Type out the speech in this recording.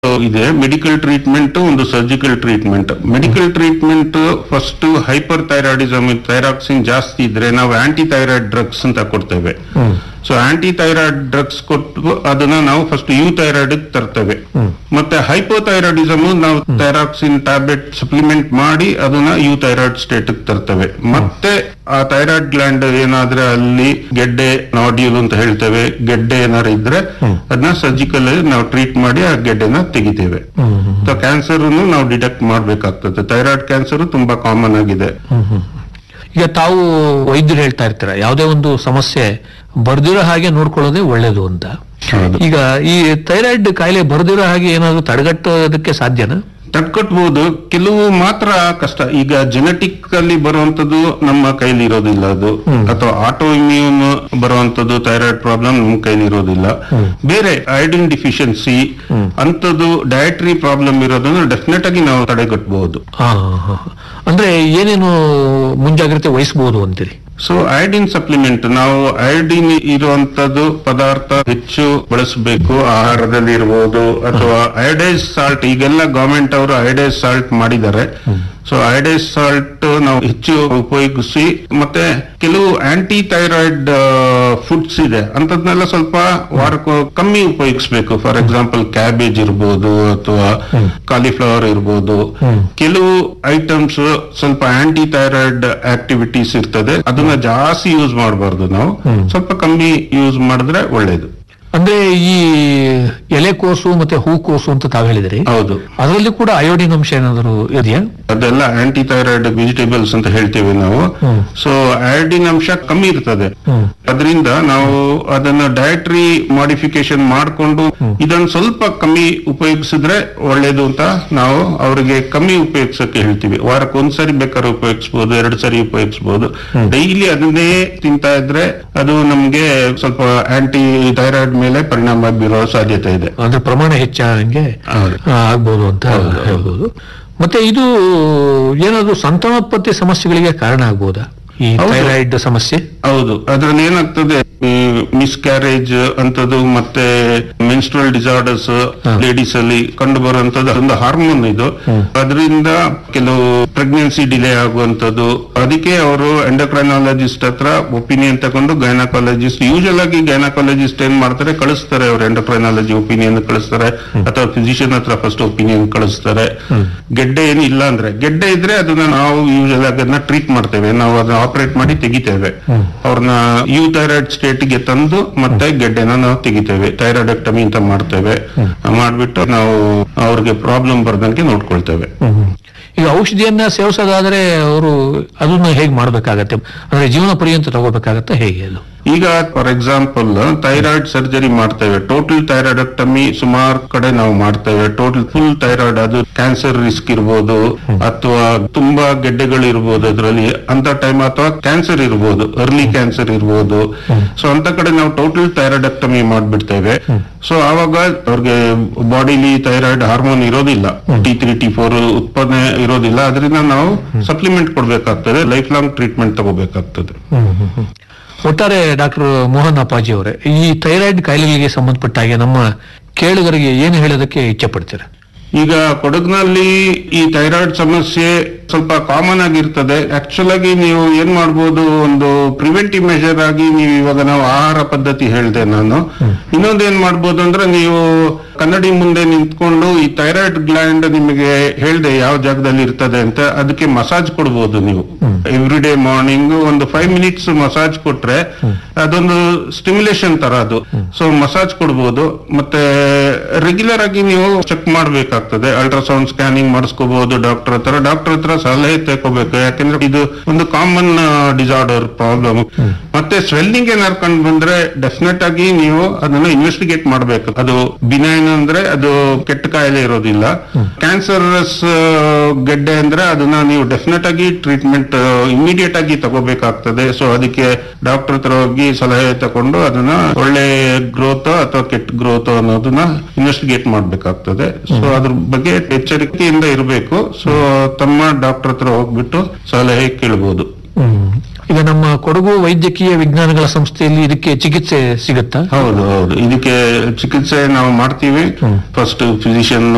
ಇದೆ medical treatment ಒಂದು surgical treatment medical treatment first hyperthyroidism thyroxine ಜಾಸ್ತಿ ಇದ್ರೆ ನಾವು ಆಂಟಿ ಥೈರಾಯ್ಡ್ ಡ್ರಗ್ಸ್ ಅಂತ ಕೊಡ್ತೇವೆ ಸೊ ಆಂಟಿ ಥೈರಾಯ್ಡ್ ಡ್ರಗ್ಸ್ ಕೊಟ್ಟು ಅದನ್ನ ನಾವು ಫಸ್ಟ್ ಯು ಥೈರಾಯ್ಡ್ ತರ್ತೇವೆ ಮತ್ತೆ ಹೈಪೋಥೈರಾಯ್ಡಿಸಮ್ ನಾವು ಥೈರಾಕ್ಸಿನ್ ಟ್ಯಾಬ್ಲೆಟ್ ಸಪ್ಲಿಮೆಂಟ್ ಮಾಡಿ ಅದನ್ನ ಯು ಥೈರಾಯ್ಡ್ ಸ್ಟೇಟ್ ತರ್ತೇವೆ ಮತ್ತೆ ಆ ಥೈರಾಯ್ಡ್ ಗ್ಲ್ಯಾಂಡ್ ಏನಾದ್ರೆ ಅಲ್ಲಿ ಗೆಡ್ಡೆ ನಾಡ್ಯೂಲ್ ಅಂತ ಹೇಳ್ತೇವೆ ಗೆಡ್ಡೆ ಏನಾದ್ರು ಇದ್ರೆ ಅದನ್ನ ಸರ್ಜಿಕಲ್ ನಾವು ಟ್ರೀಟ್ ಮಾಡಿ ಆ ಗೆಡ್ಡೆನ ತೆಗಿತೇವೆ ಕ್ಯಾನ್ಸರ್ ನಾವು ಡಿಟೆಕ್ಟ್ ಮಾಡ್ಬೇಕಾಗ್ತದೆ ಥೈರಾಯ್ಡ್ ಕ್ಯಾನ್ಸರ್ ತುಂಬಾ ಕಾಮನ್ ಆಗಿದೆ ಈಗ ತಾವು ವೈದ್ಯರು ಹೇಳ್ತಾ ಇರ್ತೀರ ಯಾವುದೇ ಒಂದು ಸಮಸ್ಯೆ ಬರ್ದಿರೋ ಹಾಗೆ ನೋಡ್ಕೊಳ್ಳೋದೇ ಒಳ್ಳೇದು ಅಂತ ಹೌದು. ಈಗ ಈ ಥೈರಾಯ್ಡ್ ಕಾಯಿಲೆ ಬರ್ದಿರೋ ಹಾಗೆ ಏನಾದ್ರು ತಡೆಗಟ್ಟೋದಕ್ಕೆ ಸಾಧ್ಯನಾ ತಡ್ಕೊಟ್ಬೋದು ಕೆಲವು ಮಾತ್ರ ಕಷ್ಟ ಈಗ ಜೆನೆಟಿಕ್ ಅಲ್ಲಿ ಬರುವಂತದ್ದು ನಮ್ಮ ಕೈಲಿ ಇರೋದಿಲ್ಲ ಅದು ಅಥವಾ ಆಟೋ ಇಮ್ಯೂನ್ ಬರುವಂತದ್ದು ಥೈರಾಯ್ಡ್ ಪ್ರಾಬ್ಲಮ್ ನಮ್ಮ ಕೈಲಿ ಇರೋದಿಲ್ಲ ಬೇರೆ ಐಡಿನ್ ಡಿಫಿಷಿಯನ್ಸಿ ಅಂತದ್ದು ಡಯಟ್ರಿ ಪ್ರಾಬ್ಲಮ್ ಇರೋದನ್ನ ಡೆಫಿನೆಟ್ ಆಗಿ ನಾವು ತಡೆಗಟ್ಟಬಹುದು ಹಾ, ಹಾ, ಹಾ. ಅಂದ್ರೆ ಏನೇನು ಮುಂಜಾಗ್ರತೆ ವಹಿಸಬಹುದು ಅಂತೀರಿ ಸೊ ಐಡಿನ್ ಸಪ್ಲಿಮೆಂಟ್ ನಾವು ಐಡಿನ್ ಇರುವಂತದ್ದು ಪದಾರ್ಥ ಹೆಚ್ಚು ಬಳಸಬೇಕು ಆಹಾರದಲ್ಲಿ ಇರಬಹುದು ಅಥವಾ ಐಡೈಸ್ ಸಾಲ್ಟ್ ಈಗೆಲ್ಲ ಗವರ್ಮೆಂಟ್ ಅವರು ಐಡೈಸ್ ಸಾಲ್ಟ್ ಮಾಡಿದ್ದಾರೆ ಸೊ ಐಡೈಸ್ ಸಾಲ್ಟ್ ನಾವು ಹೆಚ್ಚು ಉಪಯೋಗಿಸಿ ಮತ್ತೆ ಕೆಲವು ಆಂಟಿ ಥೈರಾಯ್ಡ್ ಫುಡ್ಸ್ ಇದೆ ಅಂತದ್ನೆಲ್ಲ ಸ್ವಲ್ಪ ವಾರಕ್ಕೂ ಕಮ್ಮಿ ಉಪಯೋಗಿಸ್ಬೇಕು ಫಾರ್ ಎಕ್ಸಾಂಪಲ್ ಕ್ಯಾಬೇಜ್ ಇರ್ಬೋದು ಅಥವಾ ಕಾಲಿಫ್ಲವರ್ ಇರ್ಬೋದು ಕೆಲವು ಐಟಮ್ಸ್ ಸ್ವಲ್ಪ ಆಂಟಿ ಥೈರಾಯ್ಡ್ ಆಕ್ಟಿವಿಟೀಸ್ ಇರ್ತದೆ ಅದನ್ನ ಜಾಸ್ತಿ ಯೂಸ್ ಮಾಡಬಾರ್ದು ನಾವು ಸ್ವಲ್ಪ ಕಮ್ಮಿ ಯೂಸ್ ಮಾಡಿದ್ರೆ ಒಳ್ಳೇದು ಅಂದ್ರೆ ಈ ಎಲೆಕೋಸು ಮತ್ತೆ ಹೂಕೋಸು ಅಂತ ತಾವು ಹೇಳಿದ್ರಿ ಹೌದು ಅದರಲ್ಲಿ ಕೂಡ ಅಯೋಡಿನ್ ಅಂಶ ಏನಾದರೂ ಇದೆಯಾ ಅದೆಲ್ಲ ಆಂಟಿ ಥೈರಾಯ್ಡ್ ವೆಜಿಟೇಬಲ್ಸ್ ಅಂತ ಹೇಳ್ತೇವೆ ನಾವು ಸೊ ಐಡಿನ್ ಅಂಶ ಕಮ್ಮಿ ಇರ್ತದೆ ಹ್ಮ್. ಅದರಿಂದ ನಾವು ಅದನ್ನ ಡಯಟ್ರಿ ಮಾಡಿಫಿಕೇಶನ್ ಮಾಡಿಕೊಂಡು ಇದನ್ನ ಸ್ವಲ್ಪ ಕಮ್ಮಿ ಉಪಯೋಗಿಸಿದ್ರೆ ಒಳ್ಳೇದು ಅಂತ ನಾವು ಅವರಿಗೆ ಕಮ್ಮಿ ಉಪಯೋಗಿಸಕ್ಕೆ ಹೇಳ್ತೀವಿ ವಾರಕ್ಕೆ ಒಂದ್ಸರಿ ಬೇಕಾದ್ರೆ ಉಪಯೋಗಿಸಬಹುದು ಎರಡು ಸರಿ ಉಪಯೋಗಿಸಬಹುದು ಡೈಲಿ ಅದನ್ನೇ ತಿಂತಾ ಇದ್ರೆ ಅದು ನಮ್ಗೆ ಸ್ವಲ್ಪ ಆಂಟಿ ಥೈರಾಯ್ಡ್ ಮೇಲೆ ಪರಿಣಾಮ ಬೀರೋ ಸಾಧ್ಯತೆ ಇದೆ ಅಂದ್ರೆ ಪ್ರಮಾಣ ಹೆಚ್ಚಾದಂಗೆ ಹೌದು. ಆ, ಆಗ್ಬೋದು ಅಂತ ಹೇಳ್ಬೋದು ಮತ್ತೆ ಇದು ಏನಾದ್ರು ಸಂತಾನೋತ್ಪತ್ತಿ ಸಮಸ್ಯೆಗಳಿಗೆ ಕಾರಣ ಆಗ್ಬೋದಾ ಈ ಹೌದು. ಥೈರಾಯ್ಡ್ ಸಮಸ್ಯೆ ಹೌದು ಅದ್ರಲ್ಲಿ ಏನಾಗ್ತದೆ ಮಿಸ್ಕ್ಯಾರೇಜ್ ಅಂತದ್ದು ಮತ್ತೆ ಮೆನ್ಸ್ಟ್ರಲ್ ಡಿಸಾರ್ಡರ್ಸ್ ಲೇಡೀಸ್ ಅಲ್ಲಿ ಕಂಡು ಬರುವಂತದ್ದು ಒಂದು ಹಾರ್ಮೋನ್ ಇದು ಅದರಿಂದ ಕೆಲವು ಪ್ರೆಗ್ನೆನ್ಸಿ ಡಿಲೇ ಆಗುವಂತದ್ದು ಅದಕ್ಕೆ ಅವರು ಎಂಡೋಕ್ರೈನಾಲಜಿಸ್ಟ್ ಹತ್ರ ಒಪಿನಿಯನ್ ತಗೊಂಡು ಗೈನಕಾಲಜಿಸ್ಟ್ ಯೂಶಲ್ ಆಗಿ ಗೈನಕಾಲಜಿಸ್ಟ್ ಏನ್ ಮಾಡ್ತಾರೆ ಕಳಿಸ್ತಾರೆ ಅವ್ರು ಎಂಡೋಕ್ರೈನಾಲಜಿ ಒಪಿನಿಯನ್ ಕಳಿಸ್ತಾರೆ ಅಥವಾ ಫಿಸಿಷಿಯನ್ ಹತ್ರ ಫಸ್ಟ್ ಒಪಿನಿಯನ್ ಕಳಿಸ್ತಾರೆ ಗೆಡ್ಡೆ ಏನು ಇಲ್ಲ ಅಂದ್ರೆ ಗೆಡ್ಡೆ ಇದ್ರೆ ಅದನ್ನ ನಾವು ಯೂಶಲ್ ಆಗಿ ಅದನ್ನ ಟ್ರೀಟ್ ಮಾಡ್ತೇವೆ ನಾವು ಅದನ್ನ ಆಪರೇಟ್ ಮಾಡಿ ತೆಗಿತೇವೆ ಅವ್ರನ್ನ ಯು ಥೈರಾಯ್ಡ್ ಸ್ಟೇಟ್ ಗೆ ತಂದು ಮತ್ತೆ ಗೆಡ್ಡೆನ ನಾವು ತೆಗಿತೇವೆ ಥೈರಾಯ್ಡೆಕ್ಟಮಿ ಅಂತ ಮಾಡ್ತೇವೆ ಮಾಡ್ಬಿಟ್ಟು ನಾವು ಅವ್ರಿಗೆ ಪ್ರಾಬ್ಲಮ್ ಬರ್ದಂಗೆ ನೋಡ್ಕೊಳ್ತೇವೆ ಈಗ ಔಷಧಿಯನ್ನ ಸೇವಿಸೋದಾದ್ರೆ ಅವರು ಅದನ್ನ ಹೇಗೆ ಮಾಡ್ಬೇಕಾಗತ್ತೆ ಅಂದ್ರೆ ಜೀವನ ಪರ್ಯಂತ ತಗೋಬೇಕಾಗತ್ತೆ ಹೇಗೆ ಅದು ಈಗ ಫಾರ್ ಎಕ್ಸಾಂಪಲ್ ಥೈರಾಯ್ಡ್ ಸರ್ಜರಿ ಮಾಡ್ತೇವೆ ಟೋಟಲ್ ಥೈರಾಯ್ಡೆಕ್ಟಮಿ ಸುಮಾರು ಕಡೆ ನಾವು ಮಾಡ್ತೇವೆ ಟೋಟಲ್ ಫುಲ್ ಥೈರಾಯ್ಡ್ ಅದು ಕ್ಯಾನ್ಸರ್ ರಿಸ್ಕ್ ಇರ್ಬೋದು ಅಥವಾ ತುಂಬಾ ಗೆಡ್ಡೆಗಳು ಇರ್ಬೋದು ಅದರಲ್ಲಿ ಅಂತ ಟೈಮ್ ಅಥವಾ ಕ್ಯಾನ್ಸರ್ ಇರ್ಬೋದು ಅರ್ಲಿ ಕ್ಯಾನ್ಸರ್ ಇರ್ಬೋದು ಸೊ ಅಂತ ಕಡೆ ನಾವು ಟೋಟಲ್ ಥೈರಾಯ್ಡೆಕ್ಟಮಿ ಮಾಡ್ಬಿಡ್ತೇವೆ ಸೊ ಆವಾಗ ಅವ್ರಿಗೆ ಬಾಡಿಲಿ ಥೈರಾಯ್ಡ್ ಹಾರ್ಮೋನ್ ಇರೋದಿಲ್ಲ ಟಿ ತ್ರೀ ಟಿ ಫೋರ್ ಉತ್ಪಾದನೆ ಇರೋದಿಲ್ಲ ಅದರಿಂದ ನಾವು ಸಪ್ಲಿಮೆಂಟ್ ಕೊಡ್ಬೇಕಾಗ್ತದೆ ಲೈಫ್ ಲಾಂಗ್ ಟ್ರೀಟ್ಮೆಂಟ್ ತಗೋಬೇಕಾಗ್ತದೆ ಒಟ್ಟಾರೆ ಡಾಕ್ಟರ್ ಮೋಹನ್ ಅಪ್ಪಾಜಿ ಅವರೇ ಈ ಥೈರಾಯ್ಡ್ ಕಾಯಿಲೆಗಳಿಗೆ ಸಂಬಂಧಪಟ್ಟ ಹಾಗೆ ನಮ್ಮ ಕೇಳುಗರಿಗೆ ಏನು ಹೇಳೋದಕ್ಕೆ ಇಚ್ಛೆ ಪಡ್ತೀರಾ ಈಗ ಕೊಡಗಿನಲ್ಲಿ ಈ ಥೈರಾಯ್ಡ್ ಸಮಸ್ಯೆ ಸ್ವಲ್ಪ ಕಾಮನ್ ಆಗಿರ್ತದೆ ಆಕ್ಚುಲ್ ಆಗಿ ನೀವು ಏನ್ ಮಾಡ್ಬೋದು ಒಂದು ಪ್ರಿವೆಂಟಿವ್ ಮೆಷರ್ ಆಗಿ ನೀವು ಇವಾಗ ನಾವು ಆಹಾರ ಪದ್ಧತಿ ಹೇಳ್ದೆ ನಾನು ಇನ್ನೊಂದು ಏನ್ ಮಾಡ್ಬೋದು ಅಂದ್ರೆ ನೀವು ಕನ್ನಡಿ ಮುಂದೆ ನಿಂತ್ಕೊಂಡು ಈ ಥೈರಾಯ್ಡ್ ಗ್ಲ್ಯಾಂಡ್ ನಿಮಗೆ ಹೇಳ್ದೆ ಯಾವ ಜಾಗದಲ್ಲಿ ಇರ್ತದೆ ಅಂತ ಅದಕ್ಕೆ ಮಸಾಜ್ ಕೊಡ್ಬೋದು ನೀವು ಎವ್ರಿ ಡೇ ಮಾರ್ನಿಂಗ್ ಒಂದು ಫೈವ್ ಮಿನಿಟ್ಸ್ ಮಸಾಜ್ ಕೊಟ್ರೆ ಅದೊಂದು ಸ್ಟಿಮ್ಯುಲೇಷನ್ ತರ ಅದು ಸೊ ಮಸಾಜ್ ಕೊಡ್ಬೋದು ಮತ್ತೆ ರೆಗ್ಯುಲರ್ ಆಗಿ ನೀವು ಚೆಕ್ ಮಾಡ್ಬೇಕಾಗ್ತದೆ ಅಲ್ಟ್ರಾಸೌಂಡ್ ಸ್ಕ್ಯಾನಿಂಗ್ ಮಾಡಿಸ್ಕೋಬಹುದು ಡಾಕ್ಟರ್ ಹತ್ರ ಡಾಕ್ಟರ್ ಹತ್ರ ಸಲಹೆ ತಗೋಬೇಕು ಯಾಕಂದ್ರೆ ಇದು ಒಂದು ಕಾಮನ್ ಡಿಸಾರ್ಡರ್ ಪ್ರಾಬ್ಲಮ್ ಮತ್ತೆ ಸ್ವೆಲ್ಲಿಂಗ್ ಏನಾರು ಕಂಡು ಬಂದ್ರೆ ಡೆಫಿನೆಟ್ ಆಗಿ ನೀವು ಅದನ್ನ ಇನ್ವೆಸ್ಟಿಗೇಟ್ ಮಾಡ್ಬೇಕು ಅದು ಬಿನೈನ್ ಅಂದ್ರೆ ಅದು ಕೆಟ್ಟ ಕಾಯಿಲೆ ಇರೋದಿಲ್ಲ ಕ್ಯಾನ್ಸರಸ್ ಗೆಡ್ಡೆ ಅಂದ್ರೆ ಅದನ್ನ ನೀವು ಡೆಫಿನೆಟ್ ಆಗಿ ಟ್ರೀಟ್ಮೆಂಟ್ ಇಮಿಡಿಯೇಟ್ ಆಗಿ ತಗೋಬೇಕಾಗ್ತದೆ ಸೊ ಅದಕ್ಕೆ ಡಾಕ್ಟರ್ ಹತ್ರ ಹೋಗಿ ಸಲಹೆ ತಕೊಂಡು ಅದನ್ನ ಒಳ್ಳೆ ಗ್ರೋತ್ ಅಥವಾ ಕೆಟ್ಟ ಗ್ರೋತ್ ಅನ್ನೋದನ್ನ ಇನ್ವೆಸ್ಟಿಗೇಟ್ ಮಾಡ್ಬೇಕಾಗ್ತದೆ ಸೊ ಅದ್ರ ಬಗ್ಗೆ ಎಚ್ಚರಿಕೆಯಿಂದ ಇರಬೇಕು ಸೊ ತಮ್ಮ ಡಾಕ್ಟರ್ ಹತ್ರ ಹೋಗ್ಬಿಟ್ಟು ಸಲಹೆ ಕೇಳ್ಬೋದು ಈಗ ನಮ್ಮ ಕೊಡಗು ವೈದ್ಯಕೀಯ ವಿಜ್ಞಾನಗಳ ಸಂಸ್ಥೆಯಲ್ಲಿ ಇದಕ್ಕೆ ಚಿಕಿತ್ಸೆ ಸಿಗುತ್ತಾ ಹೌದು ಹೌದು ಇದಕ್ಕೆ ಚಿಕಿತ್ಸೆ ನಾವು ಮಾಡ್ತೀವಿ ಫಸ್ಟ್ ಫಿಸಿಷಿಯನ್